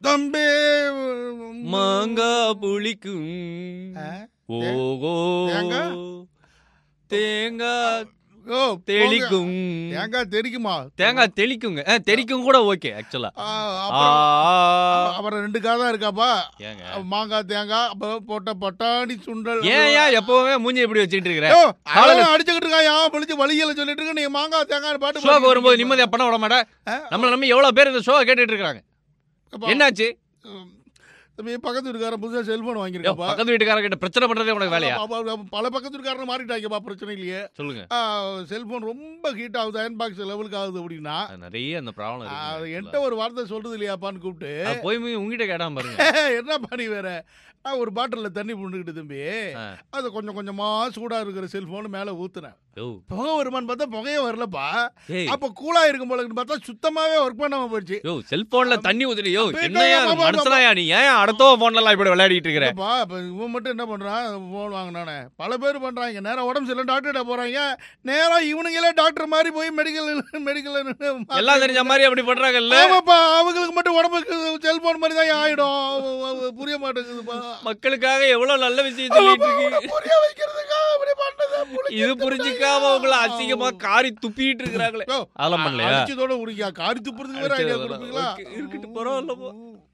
தம்பி மாங்கா புளிக்கும் ஆ? ஓகோ தேங்காய்? தேங்காய் ஓ தெளிக்கும் தேங்காய் தெரிக்குமா தேங்காய் தெளிக்குங்க ஆ, தெளிக்கும் கூட ஓகே ஆக்சுவலா ஆ, அப்புறம் அப்புறம் ரெண்டு காதா இருக்காப்பா ஏங்க மாங்காய் தேங்காய் அப்ப போட்ட பட்டாணி சுண்டல் ஏன் ஏன் எப்பவுமே மூஞ்சி இப்படி வச்சுட்டு இருக்கிற யோ, அவன் அடிச்சுக்கிட்டு இருக்கான் யா பிடிச்சு வழியில சொல்லிட்டு இருக்க நீ மாங்காய் தேங்காய் பாட்டு ஷோக்கு வரும்போது நிம்மதியா பண்ண விட மாட்டேன் ஆ? நம்மள நம்பி எவ்வளவு பேர் இந்த ஷோ கேட்டுட்டு இருக்காங்க அப்பா, என்னாச்சு ம், தம்பி பக்கத்து வீட்டுக்காரன் புதுசா செல்போன் யோ, வாங்கியிருக்காப்பா பக்கத்து வீட்டுக்காரங்க கிட்ட பிரச்சனை பண்றதே உனக்கு வேலையா அப்ப- அப்ப- அப்ப பல பக்கத்து வீட்டுக்காரன் மாறிட்டாங்கப்பா பிரச்சனை இல்லையே சொல்லுங்க செல்போன் ரொம்ப ஹீட் ஆகுது அயன் பாக்ஸ் லெவலுக்கு ஆகுது அப்படின்னா அது நிறைய அந்த ப்ராப்ளம் ஆ, அது இருக்கு என்கிட்ட ஒரு வார்த்தை சொல்றது இல்லையாப்பான்னு கூப்பிட்டு அது போய் போய் உங்ககிட்ட கேட்டாம பாருங்க என்ன பண்ணி வேற நான் ஒரு பாட்டில்ல தண்ணி புண்டுக்கிட்டு தம்பி ஆ. அது கொஞ்சம் கொஞ்சமா சூடா இருக்கிற செல்போன் மேல ஊத்துனேன் யோ, புகை வருமான்னு பார்த்தா புகையே வரலப்பா ஏய், அப்ப கூலா இருக்கும் போல இருக்குன்னு பார்த்தா சுத்தமாவே ஒர்க் பண்ணாம போயிடுச்சு யோ செல்போன்ல தண்ணி ஊத்துறியோ யோ அப்ப என்னையா என்ன, பாப்பா, மனசனாயா நீ ஏன் அடுத்த போன்ல எல்லாம் இப்படி விளையாடிட்டு இருக்கிற இல்லப்பா இப்ப இவன் மட்டும் என்ன பண்றான் போன் வாங்கினானே பல பேர் பண்றாங்க நேரா உடம்பு சரியில்லை டாக்டர்கிட்ட போறாங்க நேரா இவனுங்களே டாக்டர் மாதிரி போய் மெடிக்கல் மெடிக்கல் எல்லாம் தெரிஞ்ச மாதிரி அப்படி பண்றாங்கல்ல ஆமாப்பா அவங்களுக்கு மட்டும் உடம்புக்கு செல்போன் மாதிரி தான் ஆயிடும் புரிய மாட்டேங்குதுப்பா மக்களுக்காக எவ்வளவு நல்ல விஷயம் சொல்லிட்டு இருக்கு புரிய வைக்கிறதுக்காக அப்படி பண்ணதை புளிக்க இது புரிஞ்சுக்காம உங்களை அசிங்கமா காரி துப்பிட்டு இருக்கிறாங்களே யோ, அதெல்லாம் பண்ணலையா அடிச்சதோட உரிக்கா காரி துப்புறதுக்கு வேற ஐடியா கொடுப்பீங்களா இருக்கட்டும் பரவாயில்ல